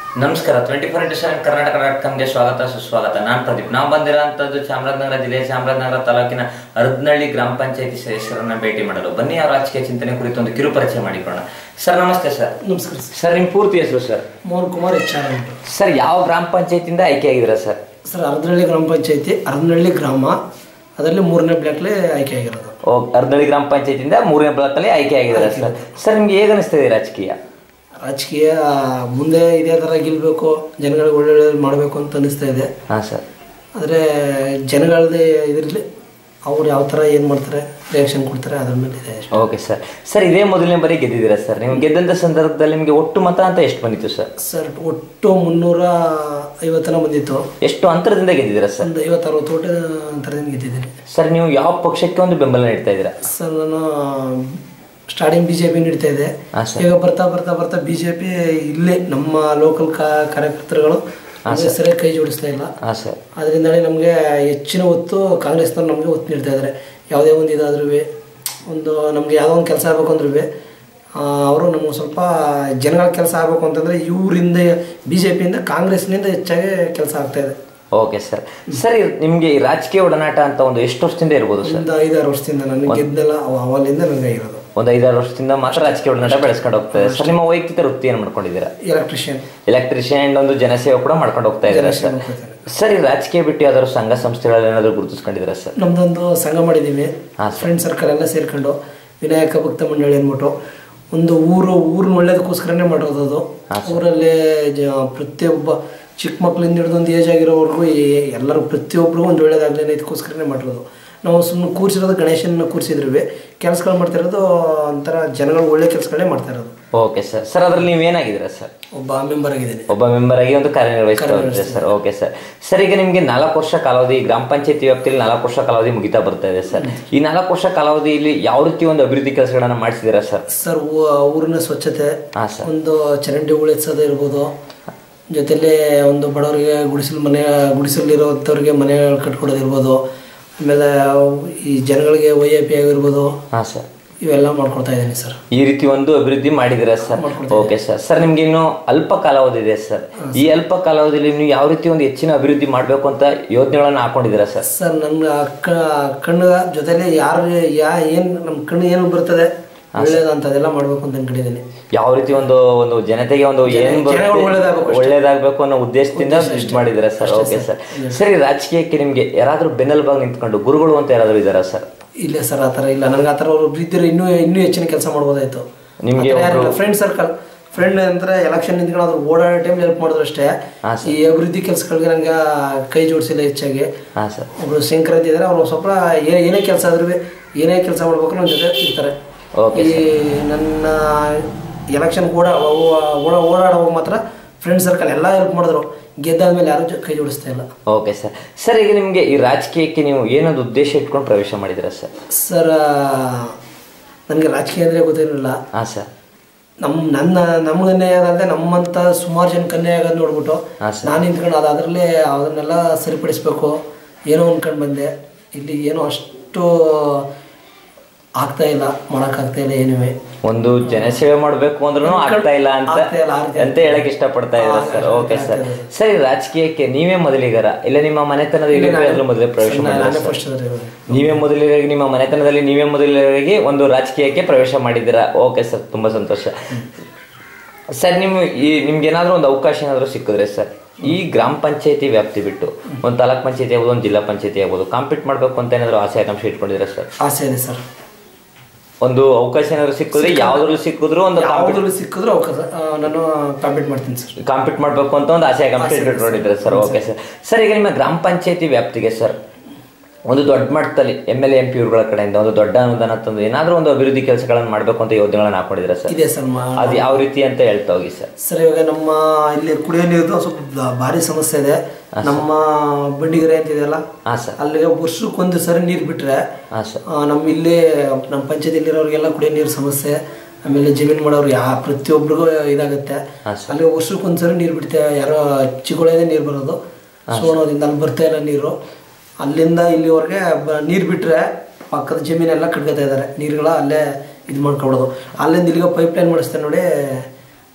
ನಮಸ್ಕಾರ twenty four into seven Karnataka dot ಕಾಮ್ಗೆ ಸ್ವಾಗತ ಸುಸ್ವಾಗತ ನಾನು ಪ್ರದೀಪ್ ನಾವು ಬಂದಿರೋಂಥದ್ದು ಚಾಮರಾಜನಗರ ಜಿಲ್ಲೆ ಚಾಮರಾಜನಗರ ತಾಲೂಕಿನ ಅರ್ಧನಹಳ್ಳಿ ಗ್ರಾಮ ಪಂಚಾಯತಿ ಸದಸ್ಯರನ್ನ ಭೇಟಿ ಮಾಡಲು ಬನ್ನಿ ಅವರ ರಾಜಕೀಯ ಚಿಂತನೆ ಕುರಿತು ಒಂದು ಕಿರು ಪರಿಚಯ ಮಾಡಿಕೊಳ್ಳೋಣ ಸರ್ ನಮಸ್ತೆ ಸರ್ ನಮಸ್ಕಾರ ಸರ್ ಸರ್ ನಿಮ್ಮ ಪೂರ್ತಿ ಹೆಸರು sir Mohan Kumar H R ಉಂಟು ಸರ್ ಯಾವ ಗ್ರಾಮ ಪಂಚಾಯತಿಯಿಂದ ಆಯ್ಕೆ ಆಗಿದ್ದೀರಾ ಸರ್ ಸರ್ ಅರ್ಧನಹಳ್ಳಿ ಗ್ರಾಮ ಪಂಚಾಯತಿ ಅರ್ಧನಹಳ್ಳಿ ಗ್ರಾಮ ಅದರಲ್ಲಿ ಮೂರನೇ ಬ್ಲಾಕ್ಲೆ ಆಯ್ಕೆ ಆಗಿರೋದು ಓ ಅರ್ಧನಹಳ್ಳಿ ಗ್ರಾಮ ಪಂಚಾಯತಿಯಿಂದ ಮೂರನೇ ಬ್ಲಾಕಲ್ಲಿ ಆಯ್ಕೆ ಆಗಿದ್ದೀರಾ ಸರ್ ಸರ್ ನಿಮ್ಗೆ ಹೇಗೆ ಅನಿಸ್ತಿದೆ ರಾಜಕೀಯ ರಾಜಕೀಯ ಮುಂದೆ ಇದೇ ಥರ ಗೆಲ್ಲಬೇಕು ಜನಗಳಿಗೆ ಒಳ್ಳೊಳ್ಳೆ ಮಾಡಬೇಕು ಅಂತ ಅನಿಸ್ತಾ ಇದೆ ಹಾಂ ಸರ್ ಆದರೆ ಜನಗಳದೇ ಇದರಲ್ಲಿ ಅವ್ರು ಯಾವ ಥರ ಏನು ಮಾಡ್ತಾರೆ ರಿಯಾಕ್ಷನ್ ಕೊಡ್ತಾರೆ ಅದ್ರ ಮೇಲೆ ಇದೆ ಅಷ್ಟೇ. ಓಕೆ ಸರ್ ಸರ್ ಇದೇ ಮೊದಲನೇ ಬಾರಿ ಗೆದ್ದಿದ್ದೀರಾ ಸರ್ ನೀವು ಗೆದ್ದಂಥ ಸಂದರ್ಭದಲ್ಲಿ ನಿಮಗೆ ಒಟ್ಟು ಮತ ಅಂತ ಎಷ್ಟು ಬಂದಿತ್ತು ಸರ್ ಸರ್ ಒಟ್ಟು ಮುನ್ನೂರ ಐವತ್ತನ ಬಂದಿತ್ತು ಎಷ್ಟು ಅಂತರದಿಂದ ಗೆದ್ದಿದ್ದೀರಾ ಸರ್ ಒಂದು ಐವತ್ತು ಅರವತ್ತು ಓಟ ಅಂತರದಿಂದ ಗೆದ್ದಿದ್ದೀನಿ ಸರ್ ನೀವು ಯಾವ ಪಕ್ಷಕ್ಕೆ ಒಂದು ಬೆಂಬಲ ನೀಡ್ತಾ ಇದ್ದೀರಾ ಸರ್ ನಾನು ಸ್ಟಾರ್ಟಿಂಗ್ ಬಿ ಜೆ ಪಿ ನೀಡ್ತಾ ಇದ್ದೆ ಹಾಂ ಸರ್ ಈಗ ಬರ್ತಾ ಬರ್ತಾ ಬರ್ತಾ ಬಿ ಜೆ ಪಿ ಇಲ್ಲೇ ನಮ್ಮ ಲೋಕಲ್ ಕಾರ್ಯಕರ್ತರುಗಳು ನಮ್ಗೆ ಸರಿಯಾಗಿ ಕೈ ಜೋಡಿಸ್ತಾ ಇಲ್ಲ ಹಾಂ ಸರ್ ಅದರಿಂದಲೇ ನಮಗೆ ಹೆಚ್ಚಿನ ಒತ್ತು ಕಾಂಗ್ರೆಸ್ನವ್ರು ನಮಗೆ ಒತ್ತು ನೀಡ್ತಾ ಇದ್ದಾರೆ ಯಾವುದೇ ಒಂದು ಇದಾದ್ರೂ ಒಂದು ನಮಗೆ ಯಾವುದೋ ಒಂದು ಕೆಲಸ ಆಗಬೇಕು ಅಂದ್ರೂ ಅವರು ನಮಗೆ ಸ್ವಲ್ಪ ಜನಗಳ ಕೆಲಸ ಆಗಬೇಕು ಅಂತಂದರೆ ಇವರಿಂದ ಬಿ ಜೆ ಪಿಯಿಂದ ಕಾಂಗ್ರೆಸ್ನಿಂದ ಹೆಚ್ಚಾಗಿ ಕೆಲಸ ಆಗ್ತಾ ಇದೆ ಓಕೆ ಸರ್ ಸರ್ ಇದ್- ನಿಮ್ಗೆ ಈ ರಾಜಕೀಯ ಒಡನಾಟ ಅಂತ ಒಂದು ಎಷ್ಟು ವರ್ಷದಿಂದ ಇರ್ಬೋದು ಸರ್ ಒಂದು ಐದಾರು ವರ್ಷದಿಂದ ನನಗೆ ಗೆದ್ದೆಲ್ಲ ಅವ- ಅವಲಿಂದ ನನಗೆ ಇರೋದು ಒಂದು ಐದಾರು ವರ್ಷದಿಂದ ಮಾತ್ರ ರಾಜಕೀಯ ಒಡನಾಟ ಬೆಳೆಸ್ಕೊಂಡು ಹೋಗ್ತಾ ಇದೆ ಸರ್ ನಿಮ್ಮ ವೈಯಕ್ತಿಕ ವೃತ್ತಿ ಏನು ಮಾಡ್ಕೊಂಡಿದ್ದೀರಾ ಎಲೆಕ್ಟ್ರಿಷಿಯನ್ ಎಲೆಕ್ಟ್ರಿಷಿಯನ್ ಅಂಡ್ ಒಂದು ಜನಸೇವೆ ಕೂಡ ಮಾಡ್ಕೊಂಡು ಹೋಗ್ತಾ ಇದ್ದೀರಾ ಸರ್ ಸರ್ ಈ ರಾಜಕೀಯ ಬಿಟ್ಟು ಯಾವ್ದಾದ್ರು ಸಂಘ ಸಂಸ್ಥೆಗಳಲ್ಲಿ ಏನಾದ್ರು ಗುರುತಿಸ್ಕೊಂಡಿದ್ದೀರಾ ಸರ್ ನಮ್ದೊಂದು ಸಂಘ ಮಾಡಿದ್ದೀವಿ ಹಾಂ ಫ್ರೆಂಡ್ ಸರ್ಕಲ್ ಎಲ್ಲ ಸೇರ್ಕೊಂಡು ವಿನಾಯಕ ಭಕ್ತ ಮಂಡಳಿ ಅಂದ್ಬಿಟ್ಟು ಒಂದು ಊರು ಊರಿನ ಒಳ್ಳೇದಕ್ಕೋಸ್ಕರನೇ ಮಾಡಿರೋದು ಅದು ಊರಲ್ಲಿ ಜ ಪ್ರತಿಯೊಬ್ಬ ಚಿಕ್ಕ ಮಕ್ಕಳಿಂದ ಹಿಡಿದು ಒಂದು ಏಜ್ ಆಗಿರೋವರೆಗೂ ಈ- ಎಲ್ಲರೂ ಪ್ರತಿಯೊಬ್ಬರಿಗೂ ಒಂದು ಒಳ್ಳೇದಾಗಲಿ ಅನ್ನೋದಕ್ಕೋಸ್ಕರನೇ ಮಾಡಿರೋದು ನಾವು ಸುಮ್ಮನೆ ಕೂರಿಸಿರೋದು ಗಣೇಶನ ಕೂರಿಸಿದ್ರೂ ಕೆಲಸಗಳು ಮಾಡ್ತಿರೋದು ಒಂಥರ ಜನಗಳು ಒಳ್ಳೆ ಕೆಲಸಗಳೇ ಮಾಡ್ತಾ ಇರೋದು ಓಕೆ ಸರ್ ಸರ್ ಅದ್ರಲ್ಲಿ ನೀವೇನಾಗಿದ್ದೀರಾ ಸರ್ ಒಬ್ಬ ಮೆಂಬರ್ ಆಗಿದ್ದೀನಿ ಒಬ್ಬ ಮೆಂಬರ್ ಆಗಿ ಒಂದು ಕಾರ್ಯನಿರ್ವಹಿಸ್ತಾ ಇದ್ದೀರಾ ಸರ್ ಓಕೆ ಸರ್ ಸರ್ ಈಗ ನಿಮಗೆ ನಾಲ್ಕು ವರ್ಷ ಕಾಲಾವಧಿ ಗ್ರಾಮ ಪಂಚಾಯತಿ ವ್ಯಾಪ್ತಿಯಲ್ಲಿ ನಾಲ್ಕು ವರ್ಷ ಕಾಲಾವಧಿ ಮುಗಿತಾ ಬರ್ತಾ ಇದೆ ಸರ್ ಈ ನಾಲ್ಕು ವರ್ಷ ಕಾಲಾವಧಿಯಲ್ಲಿ ಯಾವ ರೀತಿ ಒಂದು ಅಭಿವೃದ್ಧಿ ಕೆಲಸಗಳನ್ನ ಮಾಡಿಸಿದ್ದೀರಾ ಸರ್ ಸರ್ ಊ- ಊರಿನ ಸ್ವಚ್ಛತೆ ಹಾಂ ಸರ್ ಒಂದು ಚರಂಡಿ ಉಳಿಸೋದು ಇರ್ಬೋದು ಜೊತೆಲಿ ಒಂದು ಬಡವರಿಗೆ ಗುಡಿಸಲು ಮನೆ ಗುಡಿಸಲಿರೋಂಥವ್ರಿಗೆ ಮನೆಗಳು ಕಟ್ಕೊಡೋದಿರ್ಬೋದು ಆಮೇಲೆ ಈ ಜನಗಳಿಗೆ ವೈ ಐ ಪಿ ಆಗಿರ್ಬೋದು ಹಾಂ ಸರ್ ಇವೆಲ್ಲ ಮಾಡ್ಕೊಡ್ತಾ ಇದ್ದೀನಿ ಸರ್ ಈ ರೀತಿ ಒಂದು ಅಭಿವೃದ್ಧಿ ಮಾಡಿದಿರಾ ಸರ್ ಓಕೆ ಸರ್ ಸರ್ ನಿಮ್ಗೆ ಇನ್ನು ಅಲ್ಪ ಕಾಲಾವಧಿ ಇದೆ ಸರ್ ಈ ಅಲ್ಪ ಕಾಲಾವಧಿಯಲ್ಲಿ ನೀವು ಯಾವ ರೀತಿ ಒಂದು ಹೆಚ್ಚಿನ ಅಭಿವೃದ್ಧಿ ಮಾಡಬೇಕು ಅಂತ ಯೋಜನೆಗಳನ್ನ ಹಾಕೊಂಡಿದ್ದೀರಾ ಸರ್ ಸರ್ ನನ್ನ ಕ ಕಣ್ಣು ಜೊತೆಲಿ ಯಾರು ಯಾ ಏನು ನಮ್ಮ ಕಣ್ಣು ಏನು ಬರ್ತದೆ ಒಳ್ಳೇದಂತದೆಲ್ಲ ಮಾಡ್ಬೇಕು ಅಂತ ಅನ್ಕೊಂಡಿದ್ದೀನಿ ಯಾವ ರೀತಿ ಒಂದು ಒಂದು ಜನತೆಗೆ ಒಂದು ಏನ್ ಬರುತ್ತೆ ಜನಗಳು ಒಳ್ಳೇದಾಗ್ಬೇಕು ಒಳ್ಳೇದಾಗಬೇಕು ಅನ್ನೋ ಉದ್ದೇಶದಿಂದ ಇದು ಮಾಡಿದ್ದೀರಾ ಸರ್ ಓಕೆ ಸರ್ ಸರಿ ರಾಜಕೀಯಕ್ಕೆ ನಿಮ್ಗೆ ಯಾರಾದ್ರೂ ಬೆನ್ನೆಲುಬಾಗಿ ನಿಂತ್ಕೊಂಡು ಗುರುಗಳು ಅಂತ ಯಾರಾದ್ರೂ ಇದ್ದಾರಾ ಸರ್ ಇಲ್ಲ ಸರ್ ಆ ಥರ ಇಲ್ಲ ನನಗೆ ಆ ಥರ ಅವರು ಇದ್ದರೆ ಇನ್ನೂ ಇನ್ನೂ ಹೆಚ್ಚಿನ ಕೆಲಸ ಮಾಡ್ಬೋದಾಯ್ತು ನಿಮ್ಗೆ ಫ್ರೆಂಡ್ ಸರ್ಕಲ್ ಫ್ರೆಂಡ್ ಅಂದ್ರೆ ಎಲೆಕ್ಷನ್ ನಿಂತ್ಕೊಂಡು ಅದ್ರ ಓಡಾಡೋ ಟೈಮ್ ಹೆಲ್ಪ್ ಮಾಡಿದ್ರು ಅಷ್ಟೇ ಹಾ, ಈ ಅಭಿವೃದ್ಧಿ ಕೆಲಸಗಳಿಗೆ ನಂಗೆ ಕೈ ಜೋಡಿಸಿಲ್ಲ ಹೆಚ್ಚಾಗಿ ಹಾಂ ಸರ್ ಒಬ್ರು ಶಂಕರ್ ಅಂತ ಇದ್ದಾರೆ ಅವ್ರು ಸ್ವಲ್ಪ ಏ- ಏನೇ ಕೆಲಸ ಆದ್ರೂ ಏನೇ ಕೆಲಸ ಮಾಡ್ಬೇಕು ನನ್ನ ಜೊತೆ ಇರ್ತಾರೆ ಓಕೆ ಈ ನನ್ನ ಎಲೆಕ್ಷನ್ ಕೂಡ ಓಡ ಓಡಾಡುವಾಗ ಮಾತ್ರ ಫ್ರೆಂಡ್ ಸರ್ಕಲ್ ಎಲ್ಲ ಹೆಲ್ಪ್ ಮಾಡಿದ್ರು ಗೆದ್ದಾದ್ಮೇಲೆ ಯಾರು ಜೊ- ಕೈ ಜೋಡಿಸ್ತಾ ಇಲ್ಲ ಓಕೆ ಸರ್ ಸರ್ ಈಗ ನಿಮ್ಗೆ ಈ ರಾಜಕೀಯಕ್ಕೆ ನೀವು ಏನೊಂದು ಉದ್ದೇಶ ಇಟ್ಕೊಂಡು ಪ್ರವೇಶ ಮಾಡಿದ್ದೀರಾ ಸರ್ ಸರ್ ನನಗೆ ರಾಜಕೀಯ ಅಂದರೆ ಗೊತ್ತಿರಲಿಲ್ಲ ಹಾಂ ಸರ್ ನಮ್ಮ ನನ್ನ ನಮ್ಗೆ ಅನ್ಯಾಯ ಆಗದೆ ನಮ್ಮಂಥ ಸುಮಾರು ಜನಕ್ಕೆ ಅನ್ಯಾಯ ಆಗೋದು ನೋಡ್ಬಿಟ್ಟು ಹಾಂ ಸರ್ ನಾನು ನಿಂತ್ಕೊಂಡು ಅದು ಅದರಲ್ಲೇ ಅದನ್ನೆಲ್ಲ ಸರಿಪಡಿಸ್ಬೇಕು ಏನೋ ಅನ್ಕೊಂಡು ಬಂದೆ ಇಲ್ಲಿ ಏನೋ ಅಷ್ಟು ಆಗ್ತಾ ಇಲ್ಲ ಮಾಡೋಕ್ಕಾಗ್ತಾ ಇಲ್ಲ ಏನುವೆ ಒಂದು ಜನಸೇವೆ ಮಾಡಬೇಕು ಅಂದ್ರೂ ಆಗ್ತಾ ಇಲ್ಲ ಅಂತ ಆಗ್ತಾ ಇಲ್ಲ, ಆಗ್ತಾ ಅಂತ ಹೇಳಕ್ ಇಷ್ಟಪಡ್ತಾ ಇದ್ದಾರೆ ಸರ್ ಓಕೆ ಸರ್ ಸರಿ ರಾಜಕೀಯಕ್ಕೆ ನೀವೇ ಮೊದಲಿಗರ ಇಲ್ಲ ನಿಮ್ಮ ಮನೆತನದ ಹಿರಿಯರು ಮೊದಲೇ ಪ್ರವೇಶ ಮಾಡಿದ್ರ ನಾನೇ ಫಸ್ಟ್ ಅದ್ರ ಇವಾಗ. ನೀವೇ ಮೊದಲಿಗೆ ನಿಮ್ಮ ಮನೆತನದಲ್ಲಿ ನೀವೇ ಮೊದಲಿಗೆ ಒಂದು ರಾಜಕೀಯಕ್ಕೆ ಪ್ರವೇಶ ಮಾಡಿದ್ದೀರಾ ಓಕೆ ಸರ್ ತುಂಬಾ ಸಂತೋಷ ಸರ್ ನಿಮ್ಮ ಈ ನಿಮ್ಗೆ ಏನಾದ್ರೂ ಒಂದು ಅವಕಾಶ ಏನಾದರೂ ಸಿಕ್ಕಿದ್ರೆ ಸರ್ ಈ ಗ್ರಾಮ ಪಂಚಾಯತಿ ವ್ಯಾಪ್ತಿ ಬಿಟ್ಟು ಒಂದು ತಾಲೂಕ್ ಪಂಚಾಯತಿ ಆಗ್ಬೋದು ಒಂದು ಜಿಲ್ಲಾ ಪಂಚಾಯತಿ ಆಗ್ಬೋದು ಕಾಂಪೀಟ್ ಮಾಡಬೇಕು ಅಂತ ಏನಾದರೂ ಆಸೆ ಆಕಾಂಕ್ಷೆ ಇಟ್ಕೊಂಡಿದ್ದೀರಾ ಸರ್ ಆಸೆ ಇದೆ ಸರ್ ಒಂದು ಅವಕಾಶ ಏನಾದ್ರು ಸಿಕ್ಕಿದ್ರೆ ಯಾವ್ದ್ರಲ್ಲಿ ಸಿಕ್ಕಿದ್ರು ಒಂದು ಯಾವುದ್ರಲ್ಲಿ ಸಿಕ್ಕಿದ್ರು ಅವಕಾಶ ಆ, ನಾನು ಕಾಂಪೀಟ್ ಮಾಡ್ತೀನಿ ಸರ್ ಕಾಂಪೀಟ್ ಮಾಡಬೇಕು ಅಂತ ಒಂದು ಆಸೆ ಆಕಾಂಕ್ಷೆ ಇಟ್ಕೊಂಡಿದ್ದಾರೆ ಸರ್ ಓಕೆ ಸರ್ ಸರ್ ಈಗ ನಿಮ್ಮ ಗ್ರಾಮ ಪಂಚಾಯತಿ ವ್ಯಾಪ್ತಿಗೆ ಸರ್ ಒಂದು ದೊಡ್ಡ ಮಟ್ಟದಲ್ಲಿ ಎಮ್ ಎಲ್ ಎಂ ಪಿ ಇವ್ರುಗಳ ಕಡೆಯಿಂದ ಒಂದು ದೊಡ್ಡ ಅನುದಾನ ತಂದು ಏನಾದರೂ ಒಂದು ಅಭಿವೃದ್ಧಿ ಕೆಲಸಗಳನ್ನು ಮಾಡಬೇಕು ಅಂತ ಯೋಜನೆಗಳನ್ನ ಹಾಕೊಂಡಿದ್ದೀರಾ ಸರ್ ಇದೆ ಸರ್ ಮಾ ಅದು ಯಾವ ರೀತಿ ಅಂತ ಹೇಳ್ತಾ ಹೋಗಿ ಸರ್ ಸರ್ ಇವಾಗ ನಮ್ಮ ಇಲ್ಲಿ ಕುಡಿಯೋ ನೀರು ಸ್ವಲ್ಪ ಬ- ಭಾರಿ ಸಮಸ್ಯೆ ಇದೆ ನಮ್ಮ ಬಂಡಿಗೆರೆ ಅಂತಿದೆಯಲ್ಲ ಹಾಂ ಸರ್ ಅಲ್ಲಿಗೆ ವರ್ಷಕ್ಕೊಂದು ಸರಿ ನೀರು ಬಿಟ್ರೆ ಹಾಂ ಸರ್ ಆ, ನಮ್ಮ ಇಲ್ಲಿ ನಮ್ಮ ಪಂಚಾಯತಿಲಿರೋರಿಗೆಲ್ಲ ಕುಡಿಯೋ ನೀರು ಸಮಸ್ಯೆ ಆಮೇಲೆ ಜಮೀನು ಮಾಡೋರು ಯಾ ಪ್ರತಿಯೊಬ್ಬರಿಗೂ ಇದಾಗುತ್ತೆ ಹಾಂ ಅಲ್ಲಿ ವರ್ಷಕ್ಕೊಂದ್ಸರಿ ನೀರು ಬಿಡ್ತೆ ಯಾರೋ ಚಿಗುಳದೇ ನೀರು ಬರೋದು ಸೋಣೋದಿಂದ ಅಲ್ಲಿ ಬರ್ತಾ ಇಲ್ಲ ನೀರು ಅಲ್ಲಿಂದ ಇಲ್ಲಿವರೆಗೆ ಬ ನೀರು ಬಿಟ್ಟರೆ ಪಕ್ಕದ ಜಮೀನೆಲ್ಲ ಕಟ್ಕೊತಾ ಇದ್ದಾರೆ ನೀರುಗಳ ಅಲ್ಲೇ ಇದು ಮಾಡ್ಕೊಬಿಡೋದು ಅಲ್ಲಿಂದ ಇಲ್ಲಿಗೆ ಪೈಪ್ ಲೈನ್ ಮಾಡಿಸ್ತಾರೆ ನೋಡಿ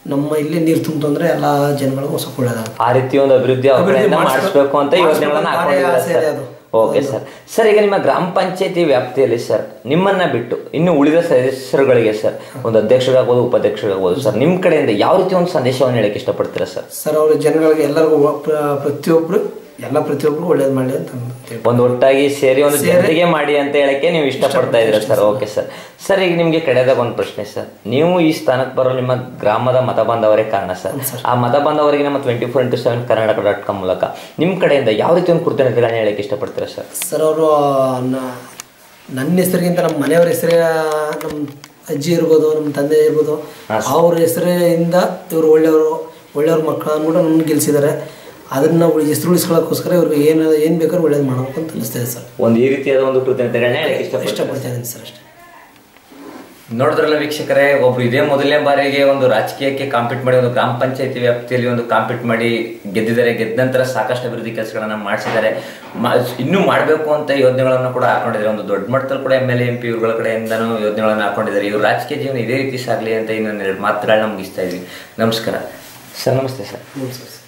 ನಮ್ಮ ಇಲ್ಲಿ ನೀರು ತುಂಬಿತು ಅಂದ್ರೆ ಎಲ್ಲ ಜನಗಳಿಗೂ ಸ್ವಲ್ಪ ಒಳ್ಳೇದಾಗುತ್ತೆ ಆ ರೀತಿ ಒಂದು ಅಭಿವೃದ್ಧಿ ಅವ್ರ ಅಭಿವೃದ್ಧಿ ಕಡೆಯಿಂದ ಮಾಡಿಸ್ಬೇಕು- ಮಾಡಿಸ್ಬೇಕು ಅಂತ ಯೋಜನೆಗಳನ್ನ ಮಾಡಿಸ್ಬೇಕು ಹಾಕೊಂಡಿದ್ದಾರೆ ಆಸೆ ಇದೆ ಸರ್ ಅದು. ಓಕೆ ಸರ್ ಸರ್ ಈಗ ನಿಮ್ಮ ಗ್ರಾಮ ಪಂಚಾಯತಿ ವ್ಯಾಪ್ತಿಯಲ್ಲಿ ಸರ್ ನಿಮ್ಮನ್ನ ಬಿಟ್ಟು ಇನ್ನು ಉಳಿದ ಸದಸ್ಯರುಗಳಿಗೆ ಸರ್ ಒಂದು ಅಧ್ಯಕ್ಷರಾಗ್ಬೋದು ಉಪಾಧ್ಯಕ್ಷರಾಗ್ಬೋದು ಸರ್ ನಿಮ್ಮ ಕಡೆಯಿಂದ ಯಾವ ರೀತಿ ಒಂದು ಸಂದೇಶವನ್ನು ಹೇಳಕ್ಕೆ ಇಷ್ಟಪಡ್ತೀರಾ ಸರ್ ಸರ್ ಅವ್ರ ಜನಗಳಿಗೆ ಎಲ್ಲರಿಗೂ ಒ- ಪ್ರ- ಪ್ರತಿಯೊಬ್ರು ಎಲ್ಲ ಪ್ರತಿಯೊಬ್ರು ಒಳ್ಳೇದು ಮಾಡಲಿ ಅಂತ ಅಂದ್ಬಿಟ್ಟು. ಒಂದು ಒಟ್ಟಾಗಿ ಸೇರಿ ಒಂದು ಜನತೆಗೆ ಮಾಡಿ ಅಂತ ಹೇಳಕ್ಕೆ ನೀವು ಇಷ್ಟಪಡ್ತಾ ಇದ್ದೀರಾ ಸರ್ ಓಕೆ ಸರ್ ಸರ್ ಈಗ ನಿಮಗೆ ಕಡೆದಾಗ ಒಂದು ಪ್ರಶ್ನೆ ಸರ್ ನೀವು ಈ ಸ್ಥಾನಕ್ಕೆ ಬರೋ ನಿಮ್ಮ ಗ್ರಾಮದ ಮತ ಬಾಂಧವರೇ ಕಾರಣ ಸರ್ ಆ ಮತ ಬಾಂಧವರಿಗೆ ನಮ್ಮ twenty four into seven Karnataka dot com ಮೂಲಕ ನಿಮ್ಮ ಕಡೆಯಿಂದ ಯಾವ ರೀತಿ ಒಂದು ಕೃತಜ್ಞತೆಗಳನ್ನ ಹೇಳಕ್ಕೆ ಇಷ್ಟಪಡ್ತೀರಾ ಸರ್ ಸರ್ ಅವರು ನನ್ನ ಹೆಸರಿಗಿಂತ ನಮ್ಮ ಮನೆಯವ್ರ ಹೆಸರೇ ನಮ್ಮ ಅಜ್ಜಿ ಇರ್ಬೋದು ನಮ್ಮ ತಂದೆ ಇರ್ಬೋದು ಅವ್ರ ಹೆಸರಿಂದ ಇವರು ಒಳ್ಳೆಯವರು ಒಳ್ಳೆಯವ್ರ ಮಕ್ಕಳು ಅಂದ್ಬಿಟ್ಟು ನನ್ನ ಗೆಲ್ಸಿದ್ದಾರೆ ಅದನ್ನ ಉಳಿ ಹೆಸರು ಉಳಿಸ್ಕೊಳ್ಳೋಕ್ಕೋಸ್ಕರ ಇವ್ರಿಗೆ ಏನು ಏನು ಬೇಕಾದ್ರೂ ಒಳ್ಳೇದು ಮಾಡಬೇಕು ಅಂತ ಅನಿಸ್ತಿದೆ ಸರ್ ಒಂದು ಈ ರೀತಿಯಾದ ಒಂದು ಕೃತಜ್ಞತೆಗಳನ್ನ ಹೇಳಕ್ಕೆ ಇಷ್ಟಪಡ್ತೀರಾ ಇಷ್ಟಪಡ್ತೇನೆ ಸರ್ ಅಷ್ಟೇ ನೋಡಿದ್ರಲ್ಲ ವೀಕ್ಷಕರೇ ಒಬ್ರು ಇದೇ ಮೊದಲನೇ ಬಾರಿಗೆ ಒಂದು ರಾಜಕೀಯಕ್ಕೆ ಕಾಂಪೀಟ್ ಮಾಡಿ ಒಂದು ಗ್ರಾಮ ಪಂಚಾಯತಿ ವ್ಯಾಪ್ತಿಯಲ್ಲಿ ಒಂದು ಕಾಂಪೀಟ್ ಮಾಡಿ ಗೆದ್ದಿದ್ದಾರೆ ಗೆದ್ದ ನಂತರ ಸಾಕಷ್ಟು ಅಭಿವೃದ್ಧಿ ಕೆಲಸಗಳನ್ನ ಮಾಡಿಸಿದ್ದಾರೆ ಮಾ- ಇನ್ನೂ ಮಾಡಬೇಕು ಅಂತ ಯೋಜನೆಗಳನ್ನು ಕೂಡ ಹಾಕೊಂಡಿದ್ದಾರೆ ಒಂದು ದೊಡ್ಡ ಮಟ್ಟದಲ್ಲಿ ಕೂಡ ಎಮ್ ಎಲ್ ಎಂ ಪಿ ಇವುಗಳ ಕಡೆಯಿಂದನೂ ಯೋಜನೆಗಳನ್ನು ಹಾಕೊಂಡಿದ್ದಾರೆ ಇವ್ರು ರಾಜಕೀಯ ಜೀವನ ಇದೇ ರೀತಿ ಸಾಗಲಿ ಅಂತ ಇನ್ನೊಂದು ಎರಡು ಮಾತುಗಳನ್ನ ಮುಗಿಸ್ತಾ ಇದ್ವಿ ನಮಸ್ಕಾರ ಸರ್ ನಮಸ್ತೆ ಸರ್ ನಮಸ್ಕಾರ ಸರ್